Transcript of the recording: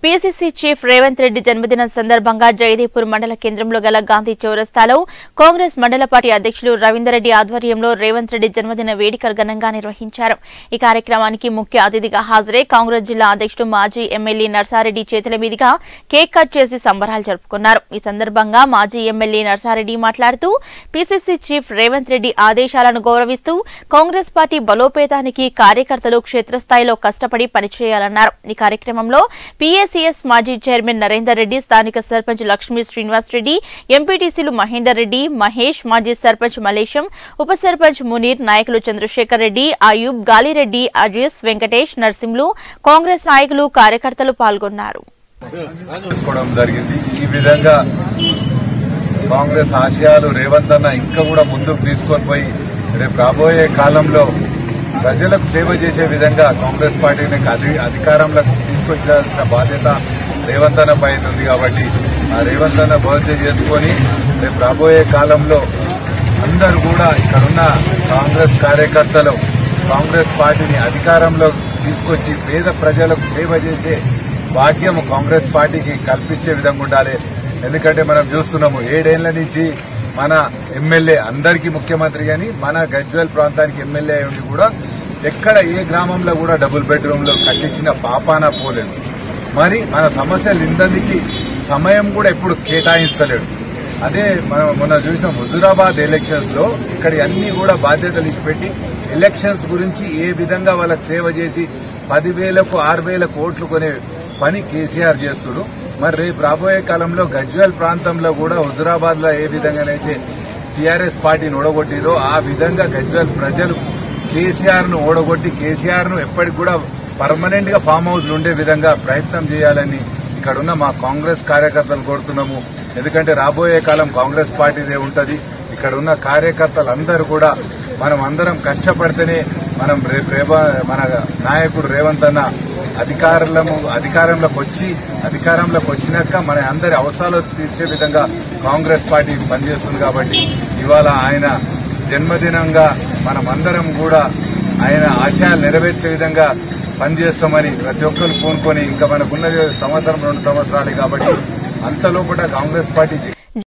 PCC chief Revanth Reddy జన్మదినం సందర్భంగా జయదేపూర్ మండల కేంద్రంలో గల గాంధీ చౌరస్తాలో కాంగ్రెస్ మండల పార్టీ అధ్యక్షులు రవీందర్ రెడ్డి ఆధ్వర్యంలో రేవంత్ రెడ్డి జన్మదిన వేడుకలు ఘనంగా నిర్వహించారు ఈ కార్యక్రమానికి ముఖ్య అతిథిగా హాజరై కాంగ్రెస్ జిల్లా అధ్యక్షుడు మాజీ ఎమ్మెల్యే నర్సారెడ్డి చేతుల మీదుగా కేక్ కట్ చేసి సంబరాలు జరుపుకున్నారు ఈ సందర్భంగా మాజీ ఎమ్మెల్యే నర్సారెడ్డి మాట్లాడుతూ పీసీసీ చీఫ్ రేవంత్ రెడ్డి ఆదేశాలను గౌరవిస్తూ కాంగ్రెస్ పార్టీ బలోపేతానికి కార్యకర్తలు క్షేత్రస్థాయిలో కష్టపడి పనిచేయాలన్నారు ఈ కార్యక్రమంలో పీఏసీఎస్ మాజీ చైర్మన్ నరేందర్ రెడ్డి స్థానిక సర్పంచ్ లక్ష్మీ శ్రీనివాస్ రెడ్డి ఎంపీటీసీలు మహేందర్ రెడ్డి మహేష్ మాజీ సర్పంచ్ మలేశం ఉప సర్పంచ్ మునీర్ నాయకులు చంద్రశేఖర్ రెడ్డి అయూబ్ గాలిరెడ్డి అజీస్ వెంకటేష్ నర్సింలు కాంగ్రెస్ నాయకులు కార్యకర్తలు పాల్గొన్నారు తీసుకోవడం జరిగింది ఈ విధంగా కాంగ్రెస్ ఆశయాలు రేవంత్ అన్న ఇంకా కూడా ముందుకు తీసుకొని పోయి రేపు రాబోయే కాలంలో ప్రజలకు సేవ చేసే విధంగా కాంగ్రెస్ పార్టీని అధి- అధికారంలోకి తీసుకొచ్చాల్సిన బాధ్యత రేవంత్ అన్న పైన ఉంది కాబట్టి ఆ రేవంత్ అన్న బర్త్డే చేసుకొని రేపు రాబోయే కాలంలో అందరూ కూడా ఇక్కడున్న కాంగ్రెస్ కార్యకర్తలు కాంగ్రెస్ పార్టీని అధికారంలో తీసుకొచ్చి పేద ప్రజలకు సేవ చేసే భాగ్యం కాంగ్రెస్ పార్టీకి కల్పించే విధంగా ఉండాలి ఎందుకంటే మనం చూస్తున్నాము ఏడేళ్ల నుంచి మన ఎమ్మెల్యే అందరికీ ముఖ్యమంత్రి గాని మన గజ్వేల్ ప్రాంతానికి ఎమ్మెల్యే అయి ఉండి కూడా ఎక్కడ ఏ గ్రామంలో కూడా డబుల్ బెడ్రూమ్ లో కట్టించిన పాపాన పోలేదు మరి మన సమస్యలు ఇందరికి సమయం కూడా ఎప్పుడు కేటాయిస్తలేడు అదే మనం మొన్న చూసిన హుజురాబాద్ ఎలక్షన్స్ లో ఇక్కడ అన్ని కూడా బాధ్యతలు ఇచ్చిపెట్టి ఎలక్షన్స్ గురించి ఏ విధంగా వాళ్ళకి సేవ చేసి పదివేలకు ఆరు వేలకు ఓట్లు కొనే పని కేసీఆర్ చేస్తుడు మరి రేపు రాబోయే కాలంలో గజ్వేల్ ప్రాంతంలో కూడా హుజురాబాద్ లో ఏ విధంగానైతే టీఆర్ఎస్ పార్టీని ఓడగొట్టిరో ఆ విధంగా గజ్వేల్ ప్రజలు కేసీఆర్ ను ఓడగొట్టి కేసీఆర్ ను ఎప్పటికి కూడా పర్మనెంట్ గా ఫామ్ హౌస్ ఉండే విధంగా ప్రయత్నం చేయాలని ఇక్కడ ఉన్న మా కాంగ్రెస్ కార్యకర్తలు కోరుతున్నాము ఎందుకంటే రాబోయే కాలం కాంగ్రెస్ పార్టీదే ఉంటది ఇక్కడ ఉన్న కార్యకర్తలందరూ కూడా మనం అందరం కష్టపడితేనే మనం రేపు రేప మన నాయకుడు రేవంత్ అన్న అధికారులము అధికారంలోకి వచ్చి అధికారంలోకి వచ్చినాక మన అందరి అవసరాలు తీర్చే విధంగా కాంగ్రెస్ పార్టీ పనిచేస్తుంది కాబట్టి ఇవాళ ఆయన జన్మదినంగా మనం అందరం కూడా ఆయన ఆశయాలు నెరవేర్చే విధంగా పనిచేస్తామని ప్రతి ఒక్కరు పూనుకొని ఇంకా మనకున్నది సంవత్సరం రెండు సంవత్సరాలే కాబట్టి అంతలోపల కాంగ్రెస్ పార్టీ